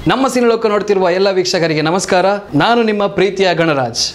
ನಮ್ಮ ಸಿನಿಲೋಕ ನೋಡ್ತಿರುವ ಎಲ್ಲ ವೀಕ್ಷಕರಿಗೆ ನಮಸ್ಕಾರ ನಾನು ನಿಮ್ಮ ಪ್ರೀತಿಯ ಗಣರಾಜ್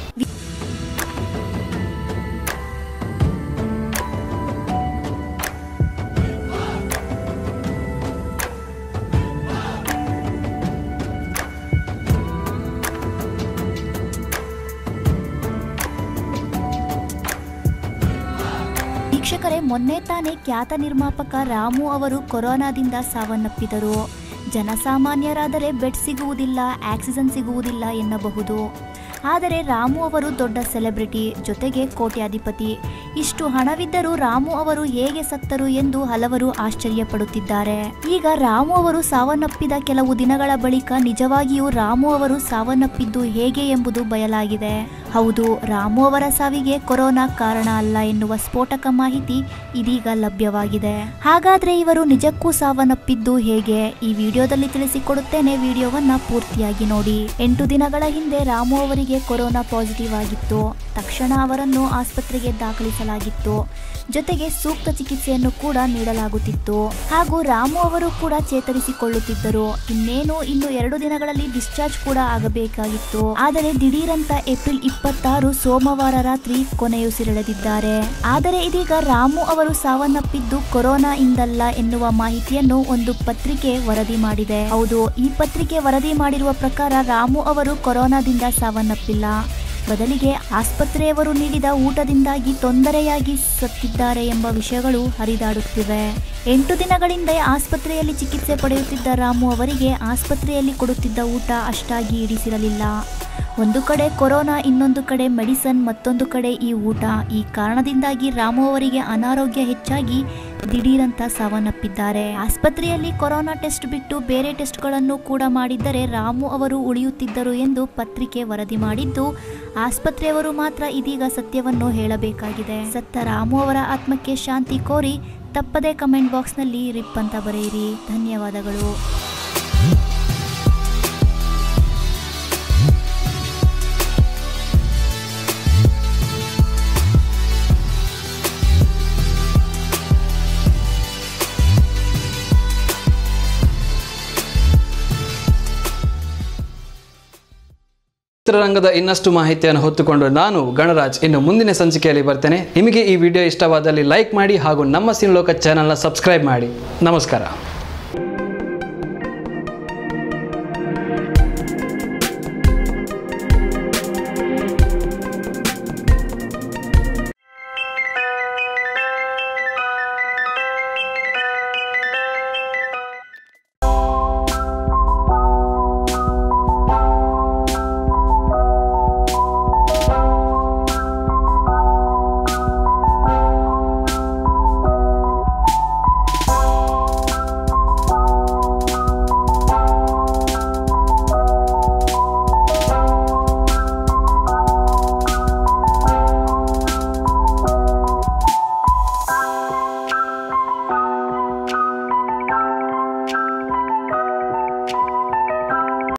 ವೀಕ್ಷಕರೇ ಮೊನ್ನೆ ತಾನೇ ಖ್ಯಾತ ನಿರ್ಮಾಪಕ ರಾಮು ಅವರು ಕೊರೋನಾದಿಂದ ಸಾವನ್ನಪ್ಪಿದರು ಜನಸಾಮಾನ್ಯರಾದರೆ ಬೆಡ್ ಸಿಗುವುದಿಲ್ಲ ಆಕ್ಸಿಜನ್ ಸಿಗುವುದಿಲ್ಲ ಎನ್ನಬಹುದು ಆದರೆ ರಾಮು ಅವರು ದೊಡ್ಡ ಸೆಲೆಬ್ರಿಟಿ ಜೊತೆಗೆ ಕೋಟ್ಯಾಧಿಪತಿ ಇಷ್ಟು ಹಣವಿದ್ದರೂ ರಾಮು ಅವರು ಹೇಗೆ ಸತ್ತರು ಎಂದು ಹಲವರು ಆಶ್ಚರ್ಯಪಡುತ್ತಿದ್ದಾರೆ ಈಗ ರಾಮು ಅವರು ಸಾವನ್ನಪ್ಪಿದ ಕೆಲವು ದಿನಗಳ ಬಳಿಕ ನಿಜವಾಗಿಯೂ ರಾಮು ಅವರು ಸಾವನ್ನಪ್ಪಿದ್ದು ಹೇಗೆ ಎಂಬುದು ಬಯಲಾಗಿದೆ ಹೌದು ರಾಮು ಅವರ ಸಾವಿಗೆ ಕೊರೋನಾ ಕಾರಣ ಅಲ್ಲ ಎನ್ನುವ ಸ್ಫೋಟಕ ಮಾಹಿತಿ ಇದೀಗ ಲಭ್ಯವಾಗಿದೆ ಹಾಗಾದ್ರೆ ಇವರು ನಿಜಕ್ಕೂ ಸಾವನ್ನಪ್ಪಿದ್ದು ಹೇಗೆ ಈ ವಿಡಿಯೋದಲ್ಲಿ ತಿಳಿಸಿಕೊಡುತ್ತೇನೆ ವಿಡಿಯೋವನ್ನ ಪೂರ್ತಿಯಾಗಿ ನೋಡಿ ಎಂಟು ದಿನಗಳ ಹಿಂದೆ ರಾಮು ಅವರಿಗೆ ಕೊರೋನಾ ಪಾಸಿಟಿವ್ ಆಗಿತ್ತು ತಕ್ಷಣ ಅವರನ್ನು ಆಸ್ಪತ್ರೆಗೆ ದಾಖಲಿಸಲಾಗಿತ್ತು ಜೊತೆಗೆ ಸೂಕ್ತ ಚಿಕಿತ್ಸೆಯನ್ನು ಕೂಡ ನೀಡಲಾಗುತ್ತಿತ್ತು ಹಾಗೂ ರಾಮು ಅವರು ಕೂಡ ಚೇತರಿಸಿಕೊಳ್ಳುತ್ತಿದ್ದರು ಇನ್ನೇನು ಇನ್ನು ಎರಡು ದಿನಗಳಲ್ಲಿ ಡಿಸ್ಚಾರ್ಜ್ ಕೂಡ ಆಗಬೇಕಾಗಿತ್ತು ಆದರೆ ದಿಢೀರಂತ ಏಪ್ರಿಲ್ ಇಪ್ಪತ್ತಾರು ಸೋಮವಾರ ರಾತ್ರಿ ಕೊನೆಯುಸಿರೆಳೆದಿದ್ದಾರೆ ಆದರೆ ಇದೀಗ ರಾಮು ಅವರು ಸಾವನ್ನಪ್ಪಿದ್ದು ಕೊರೋನಾ ಇಂದಲ್ಲ ಎನ್ನುವ ಮಾಹಿತಿಯನ್ನು ಒಂದು ಪತ್ರಿಕೆ ವರದಿ ಮಾಡಿದೆ ಹೌದು ಈ ಪತ್ರಿಕೆ ವರದಿ ಮಾಡಿರುವ ಪ್ರಕಾರ ರಾಮು ಅವರು ಕೊರೋನಾದಿಂದ ಸಾವನ್ನಪ್ಪಿಲ್ಲ ಬದಲಿಗೆ ಆಸ್ಪತ್ರೆಯವರು ನೀಡಿದ ಊಟದಿಂದಾಗಿ ತೊಂದರೆಯಾಗಿ ಸತ್ತಿದ್ದಾರೆ ಎಂಬ ವಿಷಯಗಳು ಹರಿದಾಡುತ್ತಿವೆ ಎಂಟು ದಿನಗಳಿಂದ ಆಸ್ಪತ್ರೆಯಲ್ಲಿ ಚಿಕಿತ್ಸೆ ಪಡೆಯುತ್ತಿದ್ದ ರಾಮು ಅವರಿಗೆ ಆಸ್ಪತ್ರೆಯಲ್ಲಿ ಕೊಡುತ್ತಿದ್ದ ಊಟ ಅಷ್ಟಾಗಿ ಇಡಿಸಿರಲಿಲ್ಲ ಒಂದು ಕಡೆ ಕೊರೋನಾ ಇನ್ನೊಂದು ಕಡೆ ಮೆಡಿಸನ್ ಮತ್ತೊಂದು ಕಡೆ ಈ ಊಟ ಈ ಕಾರಣದಿಂದಾಗಿ ರಾಮು ಅವರಿಗೆ ಅನಾರೋಗ್ಯ ಹೆಚ್ಚಾಗಿ ದಿಢೀರಂತ ಸಾವನ್ನಪ್ಪಿದ್ದಾರೆ ಆಸ್ಪತ್ರೆಯಲ್ಲಿ ಕೊರೋನಾ ಟೆಸ್ಟ್ ಬಿಟ್ಟು ಬೇರೆ ಟೆಸ್ಟ್ಗಳನ್ನು ಕೂಡ ಮಾಡಿದ್ದರೆ ರಾಮು ಅವರು ಉಳಿಯುತ್ತಿದ್ದರು ಎಂದು ಪತ್ರಿಕೆ ವರದಿ ಮಾಡಿದ್ದು ಆಸ್ಪತ್ರೆಯವರು ಮಾತ್ರ ಇದೀಗ ಸತ್ಯವನ್ನು ಹೇಳಬೇಕಾಗಿದೆ ಸತ್ತ ರಾಮು ಅವರ ಆತ್ಮಕ್ಕೆ ಶಾಂತಿ ಕೋರಿ ತಪ್ಪದೇ ಕಮೆಂಟ್ ಬಾಕ್ಸ್ನಲ್ಲಿ ರಿಪ್ ಅಂತ ಬರೆಯಿರಿ ಧನ್ಯವಾದಗಳು ಚಿತ್ರರಂಗದ ಇನ್ನಷ್ಟು ಮಾಹಿತಿಯನ್ನು ಹೊತ್ತುಕೊಂಡು ನಾನು ಗಣರಾಜ್ ಇನ್ನು ಮುಂದಿನ ಸಂಚಿಕೆಯಲ್ಲಿ ಬರ್ತೇನೆ ನಿಮಗೆ ಈ ವಿಡಿಯೋ ಇಷ್ಟವಾದಲ್ಲಿ ಲೈಕ್ ಮಾಡಿ ಹಾಗೂ ನಮ್ಮ ಸಿನಿಲೋಕ ಚಾನಲ್ನ ಸಬ್ಸ್ಕ್ರೈಬ್ ಮಾಡಿ ನಮಸ್ಕಾರ